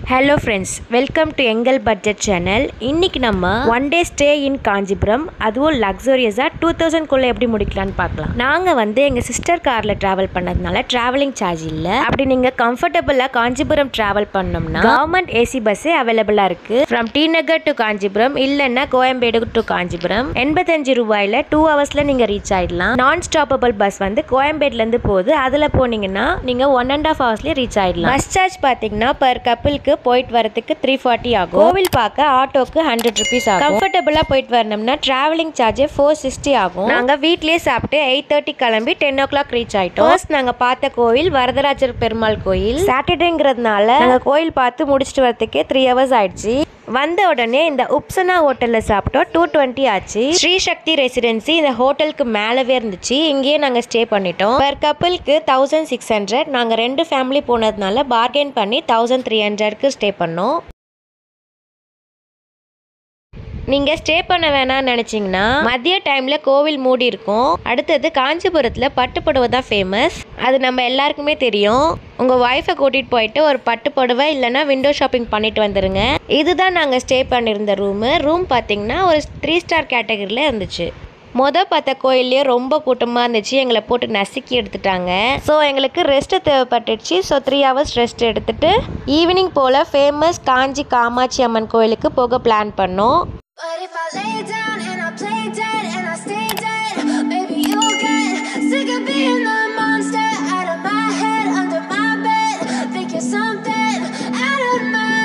Hello friends welcome to எங்கள் budget channel இன்னைக்கு நம்ம one day stay in Kanchipuram அதுவும் லக்ஸூரியஸாக டூ தௌசண்ட்குள்ளே எப்படி முடிக்கலாம்னு பார்க்கலாம் நாங்கள் வந்து எங்கள் சிஸ்டர் காரில் ட்ராவல் பண்ணதுனால ட்ராவலிங் சார்ஜ் இல்லை அப்படி நீங்கள் கம்ஃபர்டபுளாக காஞ்சிபுரம் ட்ராவல் பண்ணோம்னா கவர்மெண்ட் ஏசி பஸ்ஸே அவைலபிளாக இருக்குது from T Nagar to Kanchipuram இல்லைன்னா கோயம்பேடு டு காஞ்சிபுரம் எண்பத்தஞ்சு ரூபாயில் டூ ஹவர்ஸில் நீங்கள் ரீச் ஆயிடலாம் நான் ஸ்டாப்பபிள் பஸ் வந்து கோயம்பேட்லேருந்து போகுது அதில் போனீங்கன்னா நீங்கள் ஒன் அண்ட் ஆஃப் ஹவர்ஸ்லேயே ரீச் ஆயிடலாம் பஸ் சார்ஜ் பார்த்தீங்கன்னா பர் கப்பிளுக்கு போயிட்டு வரதுக்கு த்ரீ ஃபார்ட்டி ஆகும் கோவில் பார்க்க ஆட்டோக்கு ஹண்ட்ரட் ருபீஸ் ஆகும் கம்ஃபர்டபுளாக போயிட்டு வரணும்னா டிராவலிங் சார்ஜ் ஃபோர் சிக்ஸ்டி ஆகும் நாங்கள் வீட்லயே சாப்பிட்டு எயிட் தேர்ட்டி கிளம்பி டென் ஓ கிளாக் ரீச் ஆயிட்டோம் ஃபர்ஸ்ட் நாங்கள் பார்த்த கோவில் வரதராஜர் பெருமாள் கோயில் சாட்டர்டேங்கிறதுனால நாங்கள் கோயில் பார்த்து முடிச்சிட்டு வரதுக்கே த்ரீ ஹவர்ஸ் ஆயிடுச்சு வந்த உடனே இந்த உப்சனா ஹோட்டல்ல சாப்பிட்டோம் டூ டுவெண்ட்டி ஆச்சு ஸ்ரீ சக்தி ரெசிடென்சி இந்த ஹோட்டலுக்கு மேலவே இருந்துச்சு இங்கேயே நாங்க ஸ்டே பண்ணிட்டோம் பர் கப்பிளுக்கு தௌசண்ட் சிக்ஸ் ஹண்ட்ரட் நாங்க ரெண்டு ஃபேமிலி போனதுனால பார்கெயின் பண்ணி தௌசண்ட் த்ரீ ஹண்ட்ரட்க்கு ஸ்டே பண்ணோம் நீங்க ஸ்டே பண்ண வேணாம்னு நினைச்சீங்கன்னா மதிய டைம்ல கோவில் மூடி இருக்கும் அடுத்தது காஞ்சிபுரத்துல பட்டு புடவை தான் ஃபேமஸ் அது நம்ம எல்லாருக்குமே தெரியும் உங்க ஒய்ஃபை கூட்டிட்டு போயிட்டு ஒரு பட்டு புடவை இல்லைன்னா விண்டோ ஷாப்பிங் பண்ணிட்டு வந்துருங்க இதுதான் நாங்க ஸ்டே பண்ணியிருந்த ரூமு ரூம் பார்த்தீங்கன்னா ஒரு த்ரீ ஸ்டார் கேட்டகரியில் இருந்துச்சு மொத பார்த்த கோயிலே ரொம்ப கூட்டமாக இருந்துச்சு எங்களை போட்டு நசுக்கி எடுத்துட்டாங்க ஸோ எங்களுக்கு ரெஸ்ட் தேவைப்பட்டுச்சு ஸோ த்ரீ ஹவர்ஸ் ரெஸ்ட் எடுத்துட்டு ஈவினிங் போல் ஃபேமஸ் காஞ்சி காமாட்சி அம்மன் கோயிலுக்கு போக பிளான் பண்ணோம் But if I lay down and I play dead and I stay dead, baby, you'll get sick of being the monster out of my head, under my bed. Think you're something out of my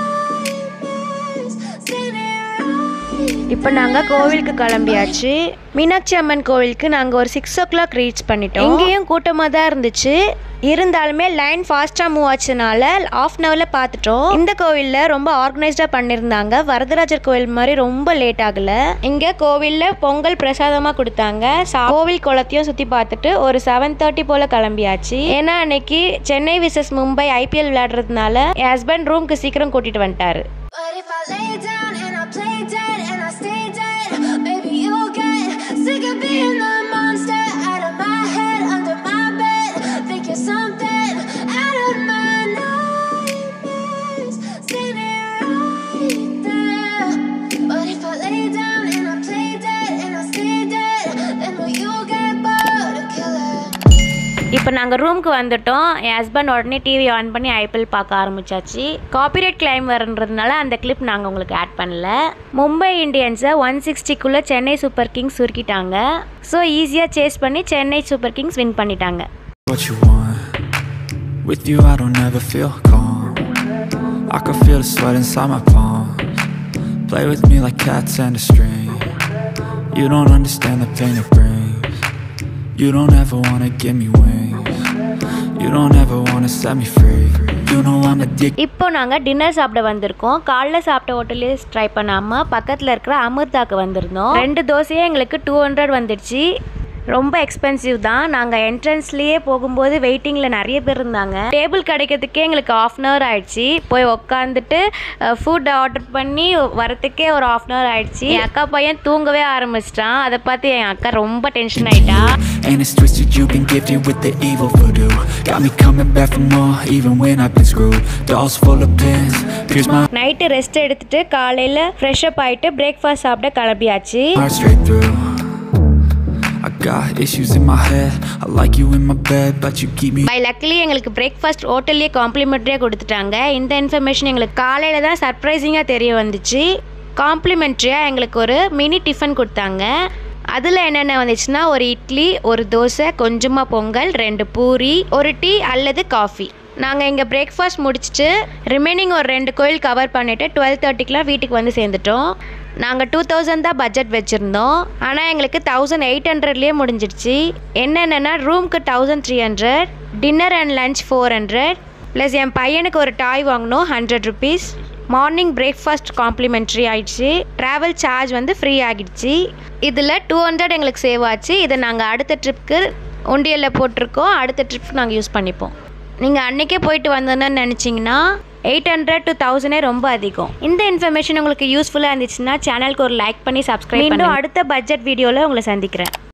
nightmares. Standing right இப்போ நாங்கள் கோவிலுக்கு கிளம்பியாச்சு மீனாட்சி அம்மன் கோவிலுக்கு நாங்கள் ஒரு six ஓ o'clock reach பண்ணிட்டோம் இங்கேயும் கூட்டமாக தான் இருந்துச்சு இருந்தாலுமே லைன் ஃபாஸ்ட்டாக மூவ் ஆச்சுனால ஆஃப் அன் ஹவரில் பார்த்துட்டோம் இந்த கோவிலில் ரொம்ப ஆர்கனைஸ்டாக பண்ணியிருந்தாங்க வரதராஜர் கோவில் மாதிரி ரொம்ப லேட் ஆகல இங்கே கோவிலில் பொங்கல் பிரசாதமாக கொடுத்தாங்க சா- கோவில் குளத்தையும் சுற்றி பார்த்துட்டு ஒரு செவன் தேர்ட்டி போல் கிளம்பியாச்சு ஏன்னா அன்னைக்கு சென்னை விசஸ் மும்பை ஐபிஎல் விளையாடுறதுனால என் ஹஸ்பண்ட் ரூம்க்கு சீக்கிரம் கூட்டிகிட்டு வந்துட்டாரு But if I lay down and I play dead and I stay dead, baby, you'll get sick of being the monster out of my head, under my bed. Think you're something out of my nightmares. Standing right there. But if I lay down and I play dead and I stay dead, then will you get bored of killing? இப்போ நாங்கள் ரூமுக்கு வந்துட்டோம் என் husband உடனே TV on பண்ணி IPL பார்க்க ஆரம்பிச்சாச்சு copyright claim வரன்றதுனால அந்த கிளிப் நாங்கள் உங்களுக்கு ஆட் பண்ணல மும்பை இந்தியன்ஸை ஒன் சிக்ஸ்டிக்குள்ளே சென்னை சூப்பர் கிங்ஸ் சுருக்கிட்டாங்க ஸோ ஈஸியாக சேஸ் பண்ணி சென்னை சூப்பர் கிங்ஸ் வின் பண்ணிட்டாங்க what you want. With you, I don't ever feel calm. I can feel the sweat inside my palms. Play with me like cats and a string. You don't understand the pain it brings. You don't ever wanna give me wings. You don't ever wanna set me free. You know I'm addicted. இப்போ நாங்கள் dinner சாப்பிட வந்திருக்கோம் காலைல சாப்பிட்ட ஹோட்டலே try பண்ணாமல் பக்கத்தில் இருக்கிற அமிர்தாக்கு வந்திருந்தோம் ரெண்டு தோசையே எங்களுக்கு டூ ஹண்ட்ரட் வந்துடுச்சு ரொம்ப எக்ஸ்பென்சிவ் தான் நாங்கள் என்ட்ரன்ஸ்லேயே போகும்போது வெயிட்டிங்கில் நிறைய பேர் இருந்தாங்க டேபிள் கிடைக்கிறதுக்கே எங்களுக்கு ஆஃப் அன் ஹவர் ஆயிடுச்சு போய் உக்காந்துட்டு ஃபுட் ஆர்டர் பண்ணி வரத்துக்கே ஒரு ஆஃப் அன் ஹவர் ஆயிடுச்சு என் அக்கா பையன் தூங்கவே ஆரம்பிச்சிட்டான் அதை பார்த்து என் அக்கா ரொம்ப டென்ஷன் ஆயிட்டா And it's twisted, you've been gifted with the evil voodoo. Got me coming back for more, even when I've been screwed. Dolls full of pins, pierce my night rest எடுத்துட்டு காலையில் ஃப்ரெஷ் அப் ஆகிட்டு breakfast சாப்பிட கிளம்பியாச்சு heart straight through. I got issues in my head. I like you in my bed, but you keep me. By luckily எங்களுக்கு breakfast ஹோட்டல்லே காம்ப்ளிமெண்ட்ரியாக கொடுத்துட்டாங்க இந்த இன்ஃபர்மேஷன் எங்களுக்கு காலையில் தான் சர்ப்ரைசிங்காக தெரிய வந்துச்சு காம்ப்ளிமெண்ட்ரியாக எங்களுக்கு ஒரு மினி டிஃபன் கொடுத்தாங்க அதில் என்னென்ன வந்துச்சுன்னா ஒரு இட்லி ஒரு தோசை கொஞ்சமாக பொங்கல் ரெண்டு பூரி ஒரு டீ அல்லது காஃபி நாங்கள் இங்கே பிரேக்ஃபாஸ்ட் முடிச்சுட்டு ரிமைனிங் ஒரு ரெண்டு கோயில் கவர் பண்ணிவிட்டு டுவெல் தேர்ட்டிக்கெலாம் வீட்டுக்கு வந்து சேர்ந்துட்டோம் நாங்கள் டூ தௌசண்ட் தான் பட்ஜெட் வச்சுருந்தோம் ஆனால் எங்களுக்கு தௌசண்ட் எயிட் ஹண்ட்ரட்லேயே முடிஞ்சிடுச்சு என்னென்னா ரூம்க்கு thousand three hundred dinner and lunch four hundred plus என் பையனுக்கு ஒரு டாய் வாங்கினோம் hundred rupees morning breakfast complimentary ஆயிடுச்சு ட்ராவல் சார்ஜ் வந்து ஃப்ரீ ஆகிடுச்சு இதில் டூ ஹண்ட்ரட் எங்களுக்கு சேவ் ஆச்சு இதை நாங்கள் அடுத்த ட்ரிப்க்கு உண்டியலில் போட்டிருக்கோம் அடுத்த ட்ரிப் நாங்கள் யூஸ் பண்ணிப்போம் நீங்கள் அன்றைக்கே போயிட்டு வந்தோன்னு நினச்சிங்கன்னா எயிட் ஹண்ட்ரட் டு தௌசண்டே ரொம்ப அதிகம் இந்த இன்ஃபர்மேஷன் உங்களுக்கு யூஸ்ஃபுல்லாக இருந்துச்சுன்னா சேனலுக்கு ஒரு லைக் பண்ணி சப்ஸ்கிரைப் மீண்டும் அடுத்த பட்ஜெட் வீடியோவில் உங்களை சந்திக்கிறேன்